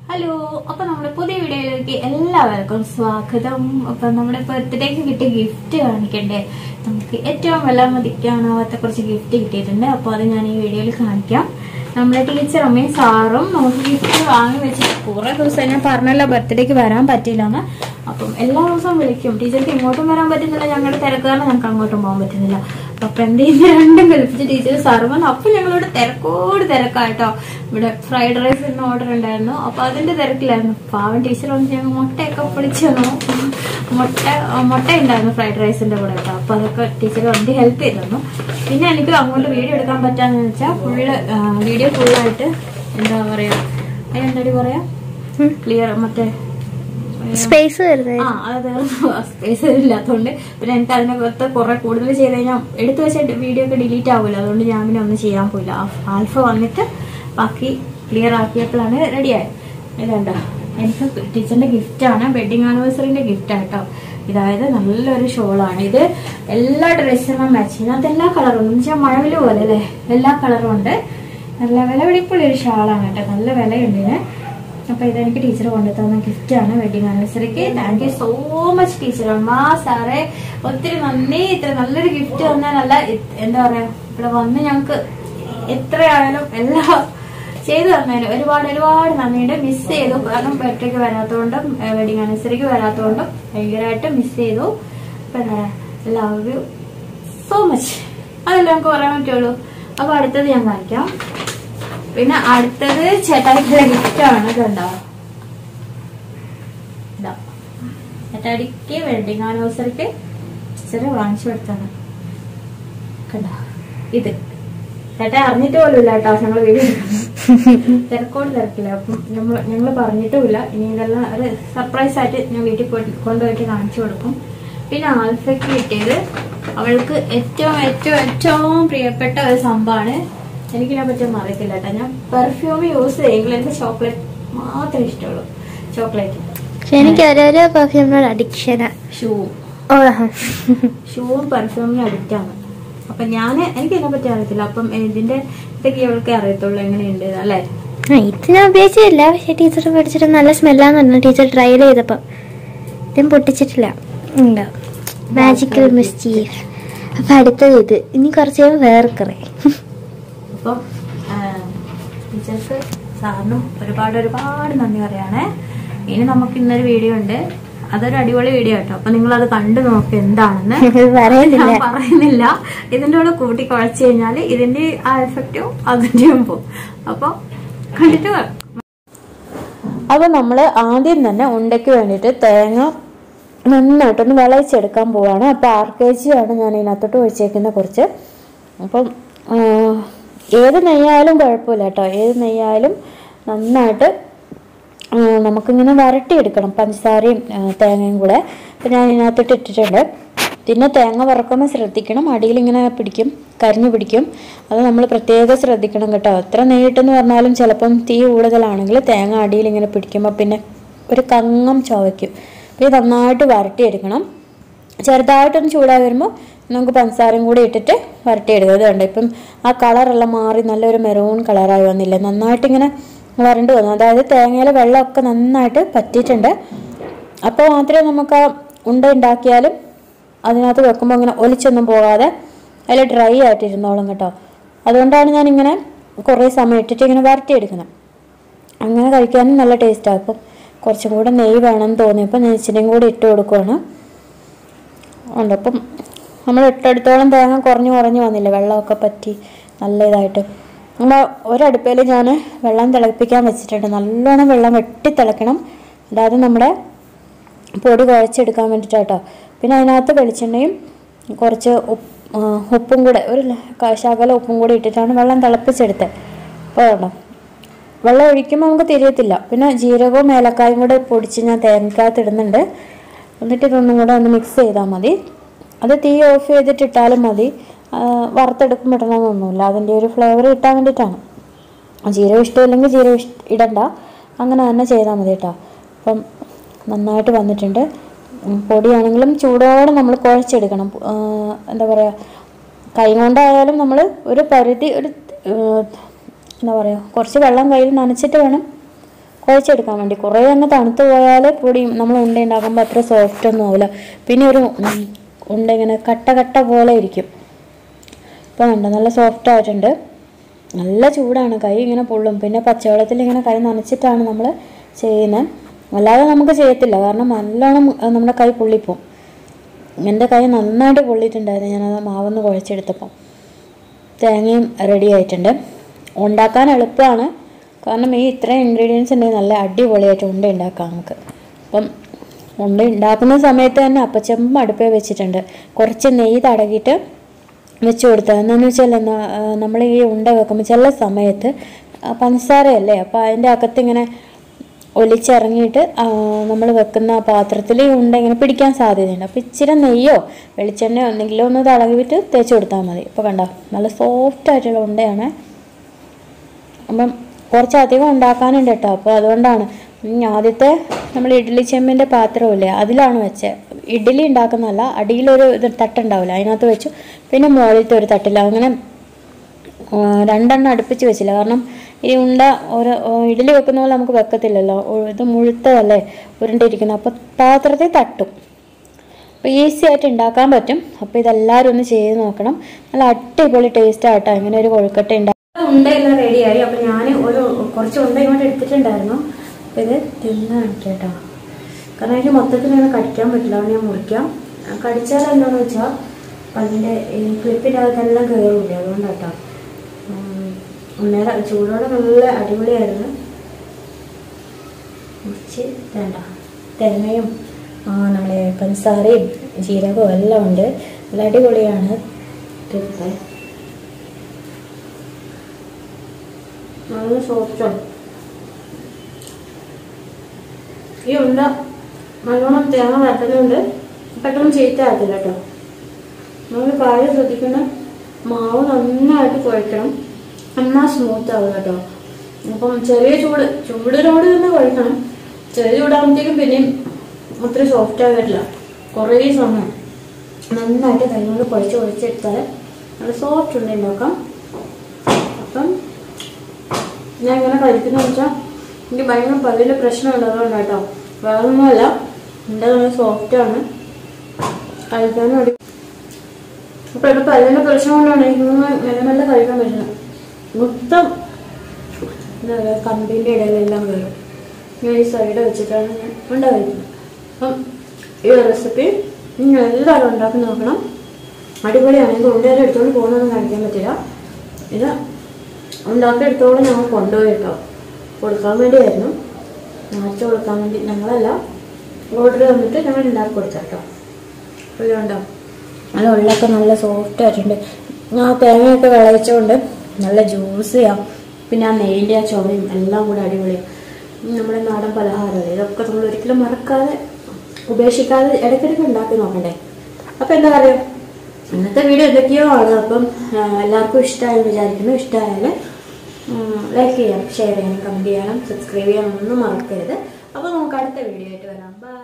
Hello അപ്പൊ നമ്മുടെ പുതിയ വീഡിയോയിലേക്ക് എല്ലാവർക്കും സ്വാഗതം അപ്പൊ നമ്മുടെ ബർത്ത്ഡേക്ക് കിട്ടിയ ഗിഫ്റ്റ് കാണിക്കണ്ടേ നമുക്ക് ഏറ്റവും വില മതിക്കാനാവാത്ത കുറച്ച് ഗിഫ്റ്റ് കിട്ടിയിട്ടുണ്ട് അപ്പൊ അത് ഞാൻ ഈ വീഡിയോയിൽ കാണിക്കാം നമ്മുടെ ടീച്ചർ അമ്മയും സാറും നമുക്ക് ഗിഫ്റ്റ് വാങ്ങി വെച്ചിട്ട് കുറെ ദിവസം ഞാൻ പറഞ്ഞല്ലോ ബർത്ത്ഡേക്ക് വരാൻ പറ്റിയില്ലെന്ന് അപ്പം എല്ലാ ദിവസവും വിളിക്കും ടീച്ചർക്ക് ഇങ്ങോട്ടും വരാൻ പറ്റുന്നില്ല ഞങ്ങളുടെ തിരക്ക് കാരണം ഞങ്ങൾക്ക് അങ്ങോട്ടും പോകാൻ പറ്റുന്നില്ല അപ്പൊ എന്ത് ചെയ്യുന്ന രണ്ടും കളിപ്പിച്ച് ടീച്ചർ സാറ് വന്നു അപ്പൊ ഞങ്ങളോട് തിരക്കോട് തിരക്കാട്ടോ ഇവിടെ ഫ്രൈഡ് റൈസിന് ഓർഡർ ഉണ്ടായിരുന്നു അപ്പൊ അതിന്റെ തിരക്കിലായിരുന്നു പാവം ടീച്ചർ വന്ന് ഞങ്ങൾ മുട്ടയൊക്കെ പൊളിച്ചു തന്നു മുട്ട ആ, മുട്ട ഉണ്ടായിരുന്നു ഫ്രൈഡ് റൈസിന്റെ കൂടെ കേട്ടോ അപ്പൊ അതൊക്കെ ടീച്ചർ വന്ന് ഹെൽപ്പ് ചെയ്തു തന്നു പിന്നെ എനിക്ക് അങ്ങോട്ട് വീഡിയോ എടുക്കാൻ പറ്റാന്ന് വെച്ചാൽ ഫുള്ള് വീഡിയോ ഫുള്ളായിട്ട് എന്താ പറയാ അതിനെന്താടി പറയാ ക്ലിയർ മറ്റേ സ്പേസ് വരുന്നത് ആ അത് സ്പേസ് ഇല്ലാത്തതുകൊണ്ട് പിന്നെ എനിക്ക് അതിനകത്ത് കുറെ കൂടുതൽ ചെയ്ത് കഴിഞ്ഞാൽ എടുത്തു വെച്ച വീഡിയോ ഒക്കെ ഡിലീറ്റ് ആവില്ല അതുകൊണ്ട് ഞാൻ പിന്നെ ഒന്നും ചെയ്യാൻ പോയില്ല ആൽഫ വന്നിട്ട് ബാക്കി ക്ലിയർ ആക്കിയപ്പോഴാണ് റെഡിയായത് ഇതുണ്ടോ എനിക്ക് ടീച്ചറിന്റെ ഗിഫ്റ്റ് ആണ് വെഡിങ് ആനിവേഴ്സറിന്റെ ഗിഫ്റ്റ് ആട്ടോ ഇതായത് നല്ലൊരു ഷോളാണ് ഇത് എല്ലാ ഡ്രസ്സിനും മാച്ച് ഇതിനകത്ത് എല്ലാ കളറും ഉണ്ട് എന്ന് വെച്ചാൽ മഴവില് പോലെ അല്ലേ എല്ലാ കളറും ഉണ്ട് നല്ല വില പിടിപ്പുള്ള ഒരു ഷാളാണ് കേട്ടോ നല്ല വിലയുണ്ട് ഇതിന് അപ്പൊ ഇതെനിക്ക് ടീച്ചർ കൊണ്ടുതന്ന ഗിഫ്റ്റ് ആണ് വെഡിങ് ആനിവേഴ്സറിക്ക് thank you so much teacher അമ്മ സാറേ ഒത്തിരി നന്ദി ഇത്ര നല്ലൊരു ഗിഫ്റ്റ് തന്നാലല്ല ഇ- എന്താ പറയാ ഇവിടെ വന്ന് ഞങ്ങക്ക് എത്രയായാലും എല്ലാം ചെയ്തു തന്നതിന് ഒരുപാട് ഒരുപാട് നന്ദിയുണ്ട് മിസ് ചെയ്തു കാരണം ബർത്ത്ഡേക്ക് വരാത്തതുകൊണ്ടും വെഡിങ് ആനിവേഴ്സറിക്ക് വരാത്തതുകൊണ്ടും ഭയങ്കരമായിട്ട് മിസ് ചെയ്തു അപ്പൊ എന്താ ലവ് യു സോ മച്ച് അതല്ലേ നമുക്ക് പറയാൻ പറ്റുള്ളൂ അപ്പൊ അടുത്തത് ഞാൻ കാണിക്കാം പിന്നെ അടുത്തത് ചേട്ടായിക്കുള്ള ഗിഫ്റ്റ് ആണ് കണ്ടോ ഇതാ ചേട്ടായിക്ക് വെഡിങ് ആനിവേഴ്സറിക്ക് ടീച്ചറ് വാങ്ങിച്ചു കൊടുത്താണ് കണ്ടോ ഇത് ചേട്ടാ അറിഞ്ഞിട്ട് പോലും ഇല്ല കേട്ടോ ഞങ്ങൾ വീഡിയോ തിരക്കോട് തിരക്കില്ല അപ്പം നമ്മൾ ഞങ്ങൾ പറഞ്ഞിട്ടുമില്ല ഇനി ഇതെല്ലാം ഒരു സർപ്രൈസ് ആയിട്ട് ഞാൻ വീട്ടിൽ പോയി കൊണ്ടുപോയിട്ട് കാണിച്ചു കൊടുക്കും പിന്നെ ആൽഫയ്ക്ക് കിട്ടിയത് അവൾക്ക് ഏറ്റവും ഏറ്റവും ഏറ്റവും പ്രിയപ്പെട്ട ഒരു സംഭവമാണ് എനിക്കിതിനെ പറ്റിയൊന്നും അറിയത്തില്ല കേട്ടോ ഞാൻ പെർഫ്യൂം യൂസ് ചെയ്യെങ്കിലും എനിക്ക് ചോക്ലേറ്റ് മാത്രമേ ഇഷ്ടമുള്ളൂ ചോക്ലേറ്റ് പക്ഷെ എനിക്ക് ഓരോരോ പെർഫ്യൂമിനോട് അഡിക്ഷനാ ഷൂ ഓ ഷൂവും പെർഫ്യൂമിനും അഡിക്റ്റ് ആണ് അപ്പൊ ഞാൻ എനിക്ക് ഇതിനെ പറ്റി അറിയത്തില്ല അപ്പം ഇതിന്റെ ഇതൊക്കെ ഇവൾക്ക് അറിയത്തുള്ളൂ എങ്ങനെയുണ്ട് അല്ലേ ആ, ഇത് ഞാൻ ഉപയോഗിച്ചില്ല പക്ഷെ ടീച്ചർ പഠിച്ചിട്ട് നല്ല സ്മെല്ലാന്ന് പറഞ്ഞു ടീച്ചർ ട്രയൽ ചെയ്തപ്പോ ഇതും പൊട്ടിച്ചിട്ടില്ല ഉണ്ടോ മാജിക്കൽ മിസ്റ്റീഫ് അപ്പൊ അടുത്തത് ഇത് ഇനി കുറച്ച് കഴിയുമ്പോൾ വേറെ കുറെ അപ്പം ടീച്ചർക്ക് സാറിനും ഒരുപാട് ഒരുപാട് നന്ദി പറയണേ ഇനി നമുക്ക് ഇന്നൊരു വീഡിയോ ഉണ്ട് അതൊരു അടിപൊളി വീഡിയോ കേട്ടോ അപ്പൊ നിങ്ങൾ അത് കണ്ടു നോക്ക് എന്താണെന്ന് പറയുന്നില്ല ഞാൻ പറയുന്നില്ല ഇതിന്റെ കൂടെ കൂട്ടി കുഴച്ച് കഴിഞ്ഞാൽ ഇതിന്റെ ആ എഫക്റ്റും അതിന്റെയും പോകും അപ്പൊ കണ്ടിട്ട് വാ. അപ്പൊ നമ്മൾ ആദ്യം തന്നെ ഉണ്ടയ്ക്ക് വേണ്ടിയിട്ട് തേങ്ങ നന്നായിട്ടൊന്ന് വിളയിച്ചെടുക്കാൻ പോവാണ് അപ്പൊ ആർ കെ ജി ആണ് ഞാൻ ഇതിനകത്തോട്ട് ഒഴിച്ചേക്കുന്ന കുറച്ച് അപ്പം ആ, ഏത് നെയ്യായാലും കുഴപ്പമില്ല കേട്ടോ ഏത് നെയ്യായാലും നന്നായിട്ട് ആ, നമുക്കിങ്ങനെ വരട്ടിയെടുക്കണം പഞ്ചസാരയും ആ, തേങ്ങയും കൂടെ അപ്പം ഞാൻ ഇതിനകത്തോട്ട് ഇട്ടിട്ടുണ്ട് പിന്നെ തേങ്ങ വറക്കുമ്പോൾ ശ്രദ്ധിക്കണം അടിയിൽ ഇങ്ങനെ പിടിക്കും കരിഞ്ഞു പിടിക്കും അത് നമ്മൾ പ്രത്യേകം ശ്രദ്ധിക്കണം കേട്ടോ എത്ര നെയ്യിട്ടെന്ന് പറഞ്ഞാലും ചിലപ്പം തീ കൂടുതലാണെങ്കിൽ തേങ്ങ അടിയിൽ ഇങ്ങനെ പിടിക്കുമ്പോൾ പിന്നെ ഒരു കങ്ങം ചുവയ്ക്കും അപ്പോൾ ഇത് നന്നായിട്ട് വരട്ടിയെടുക്കണം ചെറുതായിട്ടൊന്ന് ചൂടായി വരുമ്പോൾ നമുക്ക് പഞ്ചസാരയും കൂടി ഇട്ടിട്ട് വരട്ടിയെടുക്കുക ഇത് കണ്ടോ ഇപ്പം ആ കളറെല്ലാം മാറി നല്ലൊരു മെറൂൺ കളറായി വന്നില്ല നന്നായിട്ട് ഇങ്ങനെ വരണ്ട് വന്നു അതായത് തേങ്ങയിലെ വെള്ളമൊക്കെ നന്നായിട്ട് പറ്റിയിട്ടുണ്ട് അപ്പോൾ മാത്രമേ നമുക്ക് ആ ഉണ്ട ഉണ്ടാക്കിയാലും അതിനകത്ത് വെക്കുമ്പോൾ ഇങ്ങനെ ഒലിച്ചൊന്നും പോകാതെ അതിൽ ഡ്രൈ ആയിട്ട് ഇരുന്നോളും കേട്ടോ അതുകൊണ്ടാണ് ഞാനിങ്ങനെ കുറേ സമയം ഇട്ടിട്ട് ഇങ്ങനെ വരട്ടിയെടുക്കുന്നത് അങ്ങനെ കഴിക്കാനും നല്ല ടേസ്റ്റാണ് അപ്പം കുറച്ചും കൂടെ നെയ്യ് വേണമെന്ന് തോന്നിയപ്പോൾ ഞാൻ ഇച്ചിരിയും കൂടി ഇട്ട് കൊടുക്കുവാണ് ഉണ്ട് അപ്പം നമ്മൾ ഇട്ടെടുത്തോളം തേങ്ങ കുറഞ്ഞു കുറഞ്ഞു വന്നില്ല വെള്ളമൊക്കെ പറ്റി നല്ല ഇതായിട്ട് നമ്മൾ ഒരടുപ്പയിൽ ഞാൻ വെള്ളം തിളപ്പിക്കാൻ വെച്ചിട്ടുണ്ട് നല്ലോണം വെള്ളം വെട്ടി തിളക്കണം അതായത് നമ്മുടെ പൊടി കുഴച്ചെടുക്കാൻ വേണ്ടിയിട്ടാട്ടോ പിന്നെ അതിനകത്ത് വെളിച്ചെണ്ണയും കുറച്ച് ഉപ്പ് ആ, ഉപ്പും കൂടെ ഒരു ല- ക- ശകലം ഉപ്പും കൂടി ഇട്ടിട്ടാണ് വെള്ളം തിളപ്പിച്ചെടുത്തത് അപ്പോൾ കേട്ടോ വെള്ളം ഒഴിക്കുമ്പോൾ നമുക്ക് തിരിയത്തില്ല പിന്നെ ജീരകവും ഏലക്കായും കൂടെ പൊടിച്ച് ഞാൻ തേങ്ങക്കകത്ത് ഇടുന്നുണ്ട് എന്നിട്ട് ഇതൊന്നും കൂടെ ഒന്ന് മിക്സ് ചെയ്താൽ മതി അത് തീ ഓഫ് ചെയ്തിട്ട് ഇട്ടാലും മതി ആ, വറുത്തെടുക്കുമ്പോൾ ഇടണമെന്നൊന്നുമില്ല അതിൻ്റെ ഒരു ഫ്ലേവർ കിട്ടാൻ വേണ്ടിയിട്ടാണ് ജീരകം ഇഷ്ടമില്ലെങ്കിൽ ജീരകം ഇഷ്ട ഇടണ്ട അങ്ങനെ തന്നെ ചെയ്താൽ മതി കേട്ടോ അപ്പം നന്നായിട്ട് വന്നിട്ടുണ്ട് ഉം, പൊടിയാണെങ്കിലും ചൂടോടെ നമ്മൾ കുഴച്ചെടുക്കണം ആ, എന്താ പറയുക കൈ കൊണ്ടായാലും നമ്മൾ ഒരു പരിധി ഒരു ആ, എന്താ പറയുക കുറച്ച് വെള്ളം കയ്യിൽ നനച്ചിട്ട് വേണം കുഴച്ചെടുക്കാൻ വേണ്ടി കുറേ അങ്ങ് തണുത്ത് പോയാൽ പൊടി നമ്മൾ ഉണ്ട ഉണ്ടാക്കുമ്പോൾ അത്ര സോഫ്റ്റ് ഒന്നും ആവില്ല പിന്നെ ഒരു ഉം, ഉണ്ട ഇങ്ങനെ കട്ട കട്ട പോലെ ഇരിക്കും ഇപ്പോൾ കണ്ടോ നല്ല സോഫ്റ്റ് ആയിട്ടുണ്ട് നല്ല ചൂടാണ് കൈ ഇങ്ങനെ പൊള്ളും പിന്നെ പച്ചവെള്ളത്തിൽ ഇങ്ങനെ കൈ നനച്ചിട്ടാണ് നമ്മൾ ചെയ്യുന്നത് അല്ലാതെ നമുക്ക് ചെയ്യത്തില്ല കാരണം നല്ലോണം അത് നമ്മുടെ കൈ പൊള്ളിപ്പോവും എൻ്റെ കൈ നന്നായിട്ട് പൊള്ളിയിട്ടുണ്ടായിരുന്നു ഞാനത് മാവൊന്ന് കുഴച്ചെടുത്തപ്പോൾ തേങ്ങയും റെഡി ആയിട്ടുണ്ട് ഉണ്ടാക്കാൻ എളുപ്പമാണ് കാരണം ഈ ഇത്രയും ഇൻഗ്രീഡിയൻസ് ഉണ്ടെങ്കിൽ നല്ല അടിപൊളിയായിട്ട് ഉണ്ട ഉണ്ടാക്കാം നമുക്ക് അപ്പം ഉണ്ട ഉണ്ടാക്കുന്ന സമയത്ത് തന്നെ അപ്പച്ചമ്പ് അടുപ്പേ വെച്ചിട്ടുണ്ട് കുറച്ച് നെയ്യ് തടകിയിട്ട് വെച്ച് കൊടുത്തത് എന്താണെന്ന് വെച്ചാൽ എന്നാ നമ്മൾ ഈ ഉണ്ട വെക്കുമ്പോൾ ചില സമയത്ത് ആ, പഞ്ചസാരയല്ലേ അപ്പോൾ അതിൻ്റെ അകത്ത് ഇങ്ങനെ ഒലിച്ചിറങ്ങിയിട്ട് നമ്മൾ വെക്കുന്ന പാത്രത്തിൽ ഈ ഉണ്ട ഇങ്ങനെ പിടിക്കാൻ സാധ്യതയുണ്ട് അപ്പോൾ ഇച്ചിരി നെയ്യോ വെളിച്ചെണ്ണയോ എന്തെങ്കിലും ഒന്ന് തടവിട്ട് തേച്ച് കൊടുത്താൽ മതി ഇപ്പോൾ കണ്ടോ നല്ല സോഫ്റ്റ് ആയിട്ടുള്ള ഉണ്ടയാണ് അപ്പം കുറച്ചധികം ഉണ്ടാക്കാനുണ്ട് കേട്ടോ അപ്പോൾ അതുകൊണ്ടാണ് ഉം, ആദ്യത്തെ നമ്മൾ ഇഡ്ഡലി ചെമ്മിൻ്റെ പാത്രമില്ലേ അതിലാണ് വെച്ചത് ഇഡ്ഡലി ഉണ്ടാക്കുന്നതല്ല അടിയിലൊരു ഇത് തട്ടുണ്ടാവില്ല അതിനകത്ത് വെച്ചു പിന്നെ മുകളിലത്തെ ഒരു തട്ടില്ല അങ്ങനെ ആ, രണ്ടെണ്ണം അടുപ്പിച്ച് വെച്ചില്ല കാരണം ഈ ഉണ്ട ഒരു ആ, ഇഡ്ഡലി വെക്കുന്ന പോലെ നമുക്ക് വെക്കത്തില്ലല്ലോ ഉ- ഇത് മുഴുത്തതല്ലേ ഉരുണ്ടിരിക്കുന്നത് അപ്പോൾ പാത്രത്തിൽ തട്ടും അപ്പോൾ ഈസി ആയിട്ട് ഉണ്ടാക്കാൻ പറ്റും അപ്പോൾ ഇതെല്ലാവരും ഒന്ന് ചെയ്ത് നോക്കണം നല്ല അടിപൊളി ടേസ്റ്റ് ആട്ടോ ഇങ്ങനെ ഒരു കൊഴുക്കട്ട ഉണ്ടാക്കും ഉണ്ടയെല്ലാം റെഡിയായി അപ്പോൾ ഞാൻ ഒരു കുറച്ച് ഉണ്ട ഇങ്ങോട്ട് എടുത്തിട്ടുണ്ടായിരുന്നു അപ്പോൾ ഇത് തിന്ന് കേട്ടോ കാരണം എനിക്ക് മൊത്തത്തിൽ ഇങ്ങനെ കടിക്കാൻ പറ്റില്ല അതുകൊണ്ട് ഞാൻ മുറിക്കാം ആ, കടിച്ചാൽ എന്താണെന്ന് വെച്ചാൽ അതിൻ്റെ ഈ ക്ലിപ്പിൻ്റെ അകത്തെല്ലാം കയറില്ല അതുകൊണ്ടാട്ടോ ഉണ്ണയുടെ ചൂടോടെ നല്ല അടിപൊളിയായിരുന്നു മുറിച്ച് വേണ്ട തേങ്ങയും ആ, നമ്മുടെ പഞ്ചസാരയും ജീരകവും എല്ലാം ഉണ്ട് നല്ല അടിപൊളിയാണ് ക്ലിപ്പ് നല്ല സോഫ്റ്റാണ് ഈ ഉണ്ട നല്ലോണം തേങ്ങ വരട്ടുന്നുണ്ട് പെട്ടെന്ന് ചീത്ത ആകത്തില്ല കേട്ടോ നമ്മൾ കാര്യം ശ്രദ്ധിക്കുന്ന മാവ് നന്നായിട്ട് കുഴക്കണം എന്നാൽ സ്മൂത്ത് ആവും കേട്ടോ അപ്പം ചെറിയ ചൂട് ചൂടിനോട് തന്നെ കുഴക്കണം ചെറിയ ചൂടാകുമ്പോഴത്തേക്കും പിന്നെയും ഒത്തിരി സോഫ്റ്റ് ആകില്ല കുറേ സമയം നന്നായിട്ട് കൈകൊണ്ട് കുഴച്ച് കുഴച്ചെടുത്താൽ നല്ല സോഫ്റ്റ് ഉണ്ട് ഉണ്ടാക്കാം അപ്പം ഞാൻ ഇങ്ങനെ കഴിക്കുന്ന വെച്ചാൽ എനിക്ക് ഭയങ്കര പല്ലിന് പ്രശ്നമുണ്ട് അതുകൊണ്ട് കേട്ടോ വേറൊന്നുമല്ല എൻ്റെ നല്ല സോഫ്റ്റ് ആണ് കഴിക്കാനും അടി അപ്പൊ ഇവിടെ പല്ലിന്റെ പ്രശ്നം കൊണ്ടാണ് എനിക്കിങ്ങനെ മെല്ലെ മെല്ലെ കഴിക്കാൻ പറ്റുന്നത് മൊത്തം എന്താ പറയുക കമ്പിന്റെ ഇടയിലെല്ലാം കയറും ഞാൻ ഈ സൈഡ് വെച്ചിട്ടാണ് ഞാൻ ഉണ്ട കഴിക്കുന്നത് അപ്പം ഈ റെസിപ്പി നിങ്ങൾ എല്ലാവരും ഉണ്ടാക്കി നോക്കണം അടിപൊളിയാണ് എനിക്ക് ഉണ്ടേരെ എടുത്തോണ്ട് പോകുന്നതൊന്നും കാണിക്കാൻ പറ്റില്ല ഇത് ഉണ്ടാക്കിയെടുത്തോളം ഞങ്ങൾ കൊണ്ടുപോയി കേട്ടോ കൊടുക്കാൻ വേണ്ടിയായിരുന്നു നാഴ്ച കൊടുക്കാൻ വേണ്ടി ഞങ്ങളല്ല ഓർഡർ തന്നിട്ട് ഞങ്ങൾ ഉണ്ടാക്കി കൊടുത്ത കേട്ടോ അപ്പോൾ ഇതുണ്ടോ നല്ല ഉള്ളൊക്കെ നല്ല സോഫ്റ്റ് ആയിട്ടുണ്ട് ആ തേങ്ങയൊക്കെ വിളയിച്ചുകൊണ്ട് നല്ല ജ്യൂസിയാണ് പിന്നെ ആ നെയ്യിൻ്റെ ആ ചുവയും എല്ലാം കൂടെ അടിപൊളിയാണ് നമ്മുടെ നാടൻ പലഹാരമല്ലേ ഇതൊക്കെ നമ്മൾ ഒരിക്കലും മറക്കാതെ ഉപേക്ഷിക്കാതെ ഇടയ്ക്കിടയ്ക്ക് ഉണ്ടാക്കി നോക്കണ്ടേ അപ്പം എന്താ പറയുക ഇന്നത്തെ വീഡിയോ എന്തൊക്കെയോ ആണ് അപ്പം ആ, എല്ലാവർക്കും ഇഷ്ടമായെന്ന് വിചാരിക്കുന്നു ഇഷ്ടമായാൽ ലൈക്ക് ചെയ്യാം ഷെയർ ചെയ്യാനും കമൻറ്റ് ചെയ്യാനും സബ്സ്ക്രൈബ് ചെയ്യാനും ഒന്നും മറക്കരുത് അപ്പോൾ നമുക്ക് അടുത്ത വീഡിയോ ആയിട്ട് വരാം ബൈ